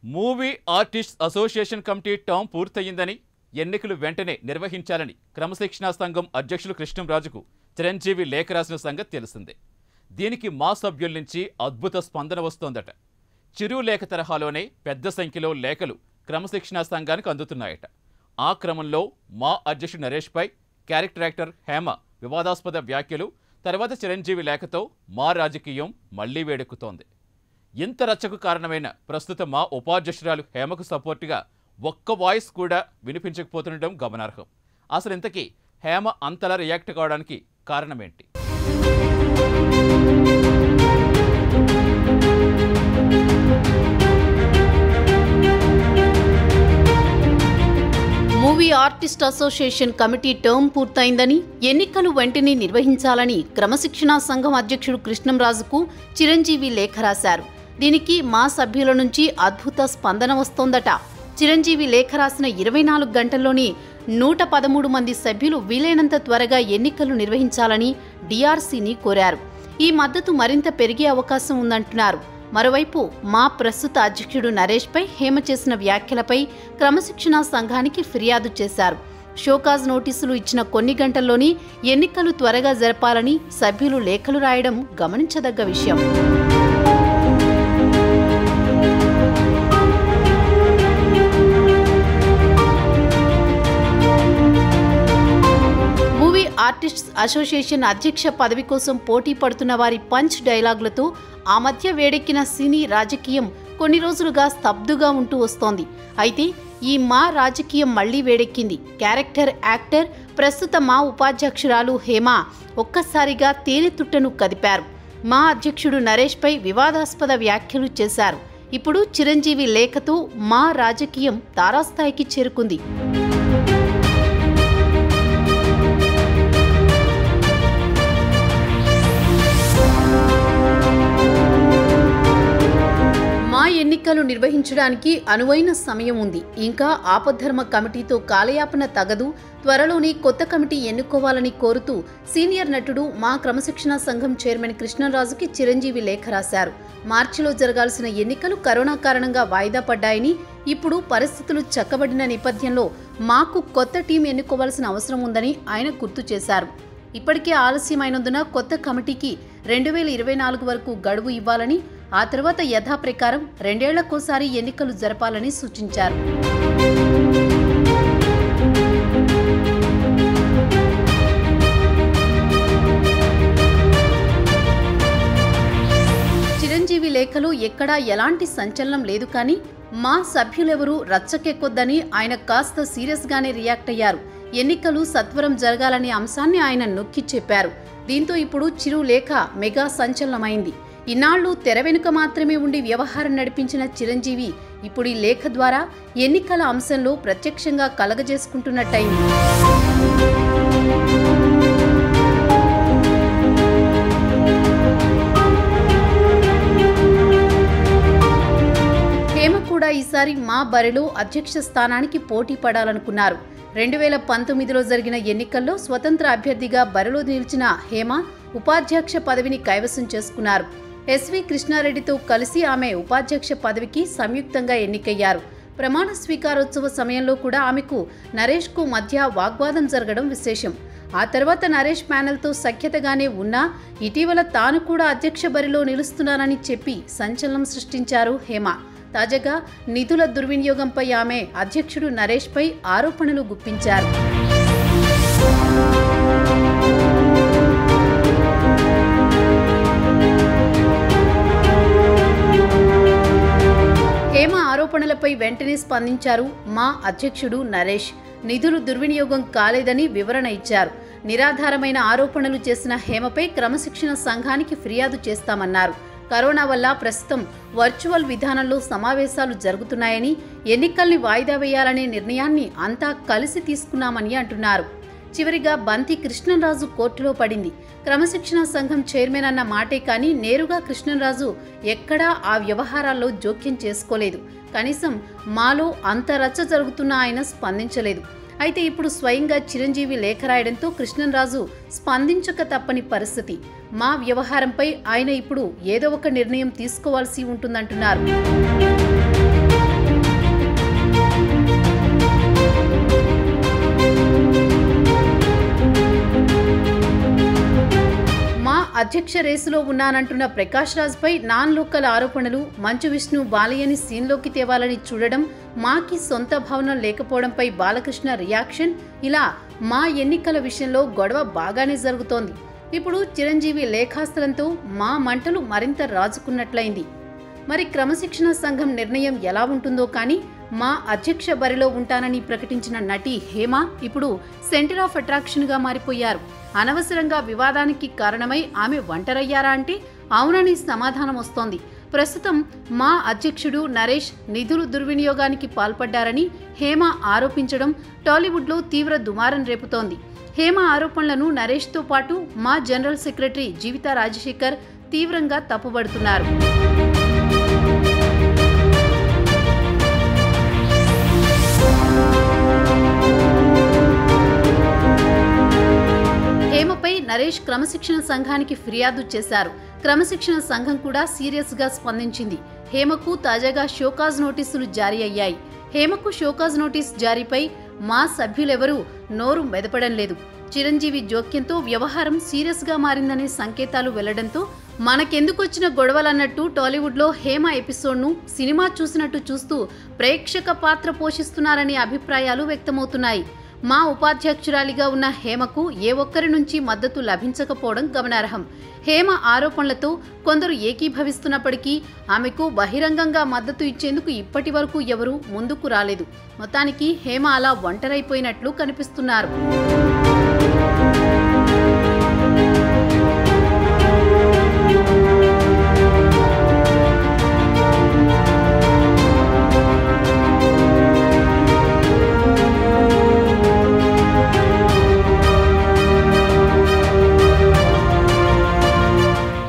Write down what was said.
movie artist association committee term పూర్తయిందని ఎన్నికలు వెంటనే నిర్వహించాలని క్రమశిక్షణా సంఘం అధ్యక్షులు కృష్ణంరాజుకు చిరంజీవి లేఖ రాసిన సంగతి తెలిసిందే దీనికి మా సభ్యుల నుంచి అద్భుత స్పందన వస్తోందట చిరు లేఖ తరహాలోనే పెద్ద సంఖ్యలో లేఖలు క్రమశిక్షణా సంఘానికి అందుతున్నాయట ఆ క్రమంలో మా అధ్యక్షుడు నరేష్పై క్యారెక్టర్ యాక్టర్ హేమ వివాదాస్పద వ్యాఖ్యలు తర్వాత చిరంజీవి లేఖతో మా రాజకీయం మళ్లీ వేడెక్కుతోంది ఇంత రచ్చకు కారణమైన ప్రస్తుత మా ఉపాధ్యక్షురాలు హేమకు సపోర్టుగా ఒక్క వాయిస్ కూడా వినిపించకపోతుండడం గమనార్హం అసలు ఇంతకీ హేమ అంతలా రియాక్ట్ కావడానికి కారణమేంటి movie artist association committee term పూర్తయిందని ఎన్నికలు వెంటనే నిర్వహించాలని క్రమశిక్షణా సంఘం అధ్యక్షుడు కృష్ణంరాజుకు చిరంజీవి లేఖ రాశారు దీనికి మా సభ్యుల నుంచి అద్భుత స్పందన వస్తోందట చిరంజీవి లేఖ రాసిన ఇరవై నాలుగు గంటల్లోనే నూట పదమూడు మంది సభ్యులు వీలైనంత త్వరగా ఎన్నికలు నిర్వహించాలని డిఆర్సీని కోరారు ఈ మద్దతు మరింత పెరిగే అవకాశం ఉందంటున్నారు మరోవైపు మా ప్రస్తుత అధ్యక్షుడు నరేష్పై హేమ చేసిన వ్యాఖ్యలపై క్రమశిక్షణా సంఘానికి ఫిర్యాదు చేశారు షోకాజ్ నోటీసులు ఇచ్చిన కొన్ని గంటల్లోనే ఎన్నికలు త్వరగా జరపాలని సభ్యులు లేఖలు రాయడం గమనించదగ్గ విషయం మూవీ ఆర్టిస్ట్స్ అసోసియేషన్ అధ్యక్ష పదవి కోసం పోటీ పడుతున్న వారి పంచ్ డైలాగులతో ఆ మధ్య వేడెక్కిన సినీ రాజకీయం కొన్ని రోజులుగా స్తబ్దుగా ఉంటూ వస్తోంది అయితే ఈ మా రాజకీయం మళ్లీ వేడెక్కింది క్యారెక్టర్ యాక్టర్ ప్రస్తుత మా ఉపాధ్యక్షురాలు హేమ ఒక్కసారిగా తేనెతుట్టను కదిపారు మా అధ్యక్షుడు నరేష్పై వివాదాస్పద వ్యాఖ్యలు చేశారు ఇప్పుడు చిరంజీవి లేఖతో మా రాజకీయం తారాస్థాయికి చేరుకుంది మా ఎన్నికలు నిర్వహించడానికి అనువైన సమయం ఉంది ఇంకా ఆపద్ధర్మ కమిటీతో కాలయాపన తగదు త్వరలోనే కొత్త కమిటీ ఎన్నుకోవాలని కోరుతూ సీనియర్ నటుడు మా క్రమశిక్షణా సంఘం చైర్మన్ కృష్ణరాజుకి చిరంజీవి లేఖ రాశారు మార్చిలో జరగాల్సిన ఎన్నికలు కరోనా కారణంగా వాయిదా పడ్డాయని ఇప్పుడు పరిస్థితులు చక్కబడిన నేపథ్యంలో మాకు కొత్త టీం ఎన్నుకోవాల్సిన అవసరం ఉందని ఆయన గుర్తు చేశారు ఇప్పటికే ఆలస్యమైనందున కొత్త కమిటీకి రెండు వేల ఇరవై నాలుగు వరకు గడువు ఇవ్వాలని ఆ తర్వాత యథాప్రకారం రెండేళ్లకోసారి ఎన్నికలు జరపాలని సూచించారు చిరంజీవి లేఖలో ఎక్కడా ఎలాంటి సంచలనం లేదు కానీ మా సభ్యులెవరూ రచ్చకెక్కొద్దని ఆయన కాస్త సీరియస్గానే రియాక్ట్ అయ్యారు ఎన్నికలు సత్వరం జరగాలనే అంశాన్ని ఆయన నొక్కి చెప్పారు దీంతో ఇప్పుడు చిరు లేఖ మెగా సంచలనమైంది ఇన్నాళ్లు తెర వెనుక మాత్రమే ఉండి వ్యవహారం నడిపించిన చిరంజీవి ఇప్పుడు ఈ లేఖ ద్వారా ఎన్నికల అంశంలో ప్రత్యక్షంగా కలగజేసుకుంటున్నట్టయింది హేమ కూడా ఈసారి మా బరిలో అధ్యక్ష స్థానానికి పోటీ పడాలనుకున్నారు రెండు వేల పంతొమ్మిదిలో జరిగిన ఎన్నికల్లో స్వతంత్ర అభ్యర్థిగా బరిలో నిలిచిన హేమ ఉపాధ్యక్ష పదవిని కైవసం చేసుకున్నారు ఎస్వి కృష్ణారెడ్డితో కలిసి ఆమె ఉపాధ్యక్ష పదవికి సంయుక్తంగా ఎన్నికయ్యారు ప్రమాణ స్వీకారోత్సవ సమయంలో కూడా ఆమెకు నరేష్కు మధ్య వాగ్వాదం జరగడం విశేషం ఆ తర్వాత నరేష్ ప్యానెల్తో సఖ్యతగానే ఉన్నా ఇటీవల తాను కూడా అధ్యక్ష బరిలో నిలుస్తున్నానని చెప్పి సంచలనం సృష్టించారు హేమ తాజాగా నిధుల దుర్వినియోగంపై ఆమె అధ్యక్షుడు నరేష్పై ఆరోపణలు గుప్పించారు హేమ ఆరోపణలపై వెంటనే స్పందించారు మా అధ్యక్షుడు నరేష్ నిధులు దుర్వినియోగం కాలేదని వివరణ ఇచ్చారు నిరాధారమైన ఆరోపణలు చేసిన హేమపై క్రమశిక్షణ సంఘానికి ఫిర్యాదు చేస్తామన్నారు కరోనా వల్ల ప్రస్తుతం వర్చువల్ విధానంలో సమావేశాలు జరుగుతున్నాయని ఎన్నికల్ని వాయిదా వేయాలనే నిర్ణయాన్ని అంతా కలిసి తీసుకున్నామని అంటున్నారు చివరిగా బంతి కృష్ణంరాజు కోర్టులో పడింది క్రమశిక్షణ సంఘం చైర్మన్ అన్న మాటే కానీ నేరుగా కృష్ణంరాజు ఎక్కడా ఆ వ్యవహారాల్లో జోక్యం చేసుకోలేదు కనీసం మాలో అంత రచ్చ జరుగుతున్నా ఆయన స్పందించలేదు అయితే ఇప్పుడు స్వయంగా చిరంజీవి లేఖ రాయడంతో కృష్ణంరాజు స్పందించక తప్పని పరిస్థితి మా వ్యవహారంపై ఆయన ఇప్పుడు ఏదో ఒక నిర్ణయం తీసుకోవాల్సి ఉంటుందంటున్నారు అధ్యక్ష రేసులో ఉన్నానంటున్న ప్రకాష్ రాజ్పై నాన్ లోకల్ ఆరోపణలు మంచు విష్ణు బాలయ్యని సీన్లోకి తేవాలని చూడడం మాకి సొంత భవనం లేకపోవడంపై బాలకృష్ణ రియాక్షన్ ఇలా మా ఎన్నికల విషయంలో గొడవ బాగానే జరుగుతోంది ఇప్పుడు చిరంజీవి లేఖాస్త్రంతో మా మంటలు మరింత రాజుకున్నట్లయింది మరి క్రమశిక్షణ సంఘం నిర్ణయం ఎలా ఉంటుందో కానీ మా అధ్యక్ష బరిలో ఉంటానని ప్రకటించిన నటి హేమ ఇప్పుడు సెంటర్ ఆఫ్ అట్రాక్షన్గా మారిపోయారు అనవసరంగా వివాదానికి కారణమై ఆమె ఒంటరయ్యారా అంటే అవునని సమాధానం వస్తోంది ప్రస్తుతం మా అధ్యక్షుడు నరేష్ నిధులు దుర్వినియోగానికి పాల్పడ్డారని హేమ ఆరోపించడం టాలీవుడ్లో తీవ్ర దుమారం రేపుతోంది హేమ ఆరోపణలను నరేష్తో పాటు మా జనరల్ సెక్రటరీ జీవితా రాజశేఖర్ తీవ్రంగా తప్పుబడుతున్నారు హేమపై నరేష్ క్రమశిక్షణ సంఘానికి ఫిర్యాదు చేశారు క్రమశిక్షణ సంఘం కూడా సీరియస్ గా స్పందించింది హేమకు తాజాగా షోకాజ్ నోటీసులు జారీ అయ్యాయి హేమకు షోకాజ్ నోటీస్ జారీపై మా సభ్యులెవరూ నోరు మెదపడం లేదు చిరంజీవి జోక్యంతో వ్యవహారం సీరియస్ గా మారిందనే సంకేతాలు వెళ్లడంతో మనకెందుకొచ్చిన గొడవలన్నట్టు టాలీవుడ్లో హేమ ఎపిసోడ్ను సినిమా చూసినట్టు చూస్తూ ప్రేక్షక పాత్ర పోషిస్తున్నారనే అభిప్రాయాలు వ్యక్తమవుతున్నాయి మా ఉపాధ్యక్షురాలిగా ఉన్న హేమకు ఏ ఒక్కరి నుంచి మద్దతు లభించకపోవడం గమనార్హం హేమ ఆరోపణలతో కొందరు ఏకీభవిస్తున్నప్పటికీ ఆమెకు బహిరంగంగా మద్దతు ఇచ్చేందుకు ఇప్పటి వరకు ఎవరూ ముందుకు రాలేదు మొత్తానికి హేమ అలా ఒంటరైపోయినట్లు కనిపిస్తున్నారు